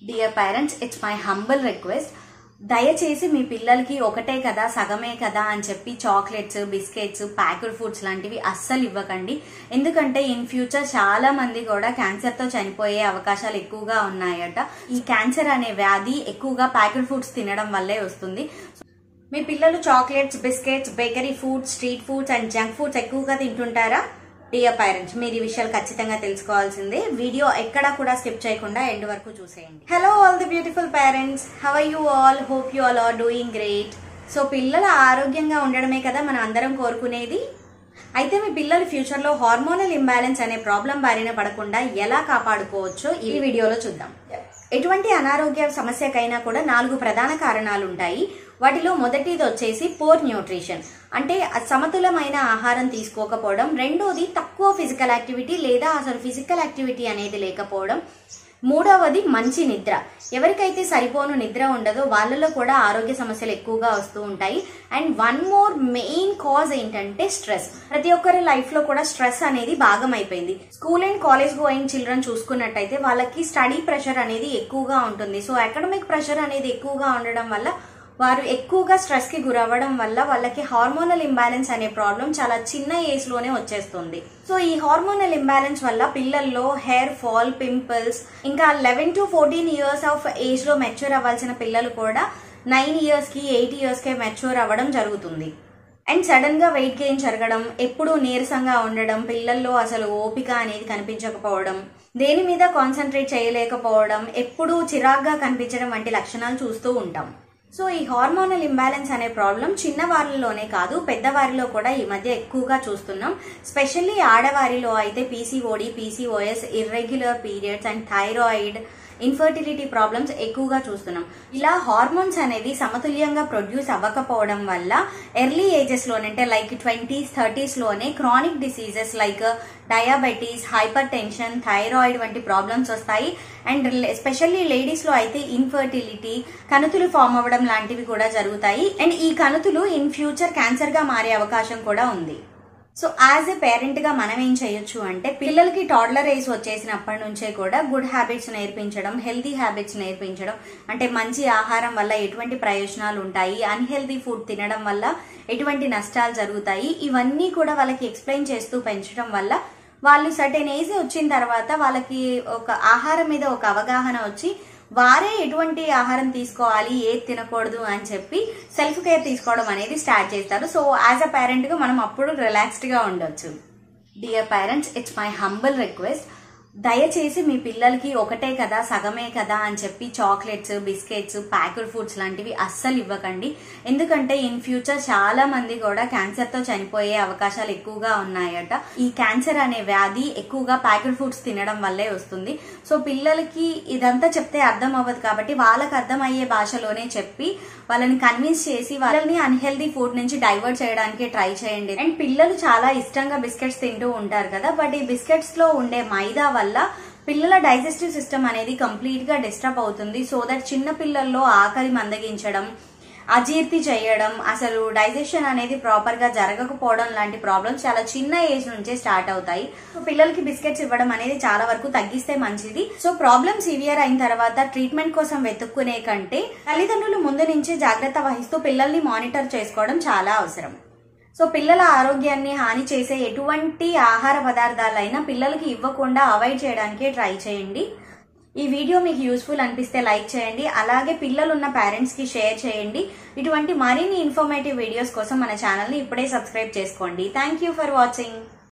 dear parents it's my humble request దయచేసి మీ పిల్లలకి ఒకటే కదా సగమే కదా అని చెప్పి చాక్లెట్స్ బిస్కెట్స్ ప్యాకెడ్ ఫుడ్స్ లాంటివి అస్సలు ఇవ్వకండి ఎందుకంటే ఇన్ ఫ్యూచర్ చాలా మంది కూడా క్యాన్సర్ తో చనిపోయే అవకాశాలు ఎక్కువగా ఉన్నాయట ఈ క్యాన్సర్ అనే వ్యాధి ఎక్కువగా ప్యాకెడ్ ఫుడ్స్ తినడం వల్లే వస్తుంది మీ పిల్లలు chocolates biscuits bakery foods street foods and junk foods ఎక్కువగా తింటుంటారా డియర్ పేరెంట్స్ మీరు ఈ విషయాలు ఖచ్చితంగా తెలుసుకోవాల్సిందే వీడియో ఎక్కడా కూడా స్కిప్ చేయకుండా ఎండ్ వరకు చూసేయండి hello all the beautiful parents how you all hope you all are doing great so పిల్లలు ఆరోగ్యంగా ఉండడమే కదా మనం అందరం కోరుకునేది అయితే మీ పిల్లలు ఫ్యూచర్ లో హార్మోనల్ ఇంబ్యాలెన్స్ అనే ప్రాబ్లం బారిన పడకుండా ఎలా కాపాడుకోవచ్చో ఈ వీడియోలో చూద్దాం ఎటువంటి అనారోగ్య సమస్యకైనా కూడా నాలుగు ప్రధాన కారణాలు ఉంటాయి వాటిలో మొదటిది వచ్చేసి పోర్ న్యూట్రిషన్ అంటే సమతులమైన ఆహారం తీసుకోకపోవడం రెండోది తక్కువ ఫిజికల్ యాక్టివిటీ లేదా అసలు ఫిజికల్ యాక్టివిటీ అనేది లేకపోవడం మూడవది మంచి నిద్ర ఎవరికైతే సరిపోను నిద్ర ఉండదో వాళ్ళలో కూడా ఆరోగ్య సమస్యలు ఎక్కువగా వస్తూ ఉంటాయి and one more main cause ఏంటంటే స్ట్రెస్ ప్రతి ఒక్కరి లైఫ్ లో కూడా స్ట్రెస్ అనేది భాగం అయిపోయింది school and college going children చూసుకున్నట్టయితే వాళ్ళకి స్టడీ ప్రెషర్ అనేది ఎక్కువగా ఉంటుంది సో అకాడమిక్ ప్రెషర్ అనేది ఎక్కువగా ఉండడం వల్ల వారు ఎక్కువగా స్ట్రెస్ కి గురవ్వడం వల్ల వాళ్ళకి హార్మోనల్ ఇంబ్యాలెన్స్ అనే ప్రాబ్లం చాలా చిన్న ఏజ్ లోనే వచ్చేస్తుంది సో ఈ హార్మోనల్ ఇంబ్యాలెన్స్ వల్ల పిల్లల్లో హెయిర్ ఫాల్ పింపుల్స్ ఇంకా eleven to fourteen years of age లో మెచ్యూర్ అవ్వాల్సిన పిల్లలు కూడా నైన్ ఇయర్స్ కి ఎయిట్ ఇయర్స్ కి మెచ్యూర్ అవ్వడం జరుగుతుంది అండ్ సడన్ గా వెయిట్ గెయిన్ జరగడం ఎప్పుడూ నీరసంగా ఉండడం పిల్లల్లో అసలు ఓపిక అనేది కనిపించకపోవడం దేని మీద కాన్సన్ట్రేట్ చేయలేకపోవడం ఎప్పుడూ చిరాగ్గా కనిపించడం వంటి లక్షణాలు చూస్తూ ఉంటాం సో ఈ హార్మోనల్ ఇంబ్యాలెన్స్ అనే ప్రాబ్లం చిన్న వారిలోనే కాదు పెద్దవారిలో కూడా ఈ మధ్య ఎక్కువగా చూస్తున్నాం స్పెషల్లీ ఆడవారిలో అయితే PCOD PCOS irregular periods and thyroid infertility problems ఎక్కువగా చూస్తున్నాం ఇలా హార్మోన్స్ అనేది సమతుల్యంగా ప్రొడ్యూస్ అవ్వకపోవడం వల్ల ఎర్లీ ఏజెస్ లోనే అంటే లైక్ ట్వంటీస్ థర్టీస్ లోనే chronic diseases like diabetes hypertension thyroid వంటి ప్రాబ్లమ్స్ వస్తాయి అండ్ ఎస్పెషల్లీ లేడీస్ లో అయితే ఇన్ఫర్టిలిటీ కణుతులు ఫామ్ అవ్వడం లాంటివి కూడా జరుగుతాయి అండ్ ఈ కణుతులు ఇన్ ఫ్యూచర్ క్యాన్సర్ గా మారే అవకాశం కూడా ఉంది సో యాజ్ ఎ పేరెంట్ గా మనం ఏం చేయొచ్చు అంటే పిల్లలకి టాడ్లర్ ఏజ్ వచ్చేసినప్పటి నుంచే కూడా గుడ్ హ్యాబిట్స్ నేర్పించడం హెల్తీ హ్యాబిట్స్ నేర్పించడం అంటే మంచి ఆహారం వల్ల ఎటువంటి ప్రయోజనాలు ఉంటాయి అన్హెల్తీ ఫుడ్ తినడం వల్ల ఎటువంటి నష్టాలు జరుగుతాయి ఇవన్నీ కూడా వాళ్ళకి ఎక్స్ప్లెయిన్ చేస్తూ పెంచడం వల్ల వాళ్ళు సర్టెన్ ఏజ్ వచ్చిన తర్వాత వాళ్ళకి ఒక ఆహారం మీద ఒక అవగాహన వచ్చి వారే ఎటువంటి ఆహారం తీసుకోవాలి ఏది తినకూడదు అని చెప్పి సెల్ఫ్ కేర్ తీసుకోవడం అనేది స్టార్ట్ చేస్తారు సో యాజ్ అ పేరెంట్ గా మనం అప్పుడు రిలాక్స్డ్ గా ఉండొచ్చు dear parents it's my humble request దయచేసి మీ పిల్లలకి ఒకటే కదా సగమే కదా అని చెప్పి చాక్లెట్స్ బిస్కెట్స్ ప్యాకెడ్ ఫుడ్స్ లాంటివి అస్సలు ఇవ్వకండి ఎందుకంటే ఇన్ ఫ్యూచర్ చాలా మంది కూడా క్యాన్సర్ తో చనిపోయే అవకాశాలు ఎక్కువగా ఉన్నాయట ఈ క్యాన్సర్ అనే వ్యాధి ఎక్కువగా ప్యాకెడ్ ఫుడ్స్ తినడం వల్లే వస్తుంది సో పిల్లలకి ఇదంతా చెప్తే అర్థం అవ్వదు కాబట్టి వాళ్ళకి అర్థమయ్యే భాషలోనే చెప్పి వాళ్ళని కన్విన్స్ చేసి వాళ్ళని అన్హెల్దీ ఫుడ్ నుంచి డైవర్ట్ చేయడానికి ట్రై చేయండి అండ్ పిల్లలు చాలా ఇష్టంగా బిస్కెట్స్ తింటూ ఉంటారు కదా బట్ ఈ బిస్కెట్స్ లో ఉండే మైదా వల్ల పిల్లల డైజెస్టివ్ సిస్టమ్ అనేది కంప్లీట్ గా డిస్టర్బ్ అవుతుంది సో దట్ చిన్న పిల్లల్లో ఆకలి మందగించడం అజీర్తి చేయడం అసలు డైజెషన్ అనేది ప్రాపర్ గా జరగకపోవడం లాంటి ప్రాబ్లమ్స్ చాలా చిన్న ఏజ్ నుంచే స్టార్ట్ అవుతాయి సో పిల్లలకి బిస్కెట్స్ ఇవ్వడం అనేది చాలా వరకు తగ్గిస్తే మంచిది సో ప్రాబ్లమ్ సివియర్ అయిన తర్వాత ట్రీట్మెంట్ కోసం వెతుక్కునే కంటే తల్లిదండ్రులు ముందు నుంచే జాగ్రత్త వహిస్తూ పిల్లల్ని మానిటర్ చేసుకోవడం చాలా అవసరం సో పిల్లల ఆరోగ్యాన్ని హాని చేసే ఎటువంటి ఆహార పదార్థాలైనా పిల్లలకి ఇవ్వకుండా అవాయిడ్ చేయడానికే ట్రై చేయండి ఈ వీడియో మీకు యూస్ఫుల్ అనిపిస్తే లైక్ చేయండి అలాగే పిల్లలు ఉన్న పేరెంట్స్ కి షేర్ చేయండి ఇటువంటి మరిన్ని ఇన్ఫర్మేటివ్ వీడియోస్ కోసం మన ఛానల్ని ఇప్పుడే సబ్స్క్రైబ్ చేసుకోండి థ్యాంక్ యూ ఫర్ వాచింగ్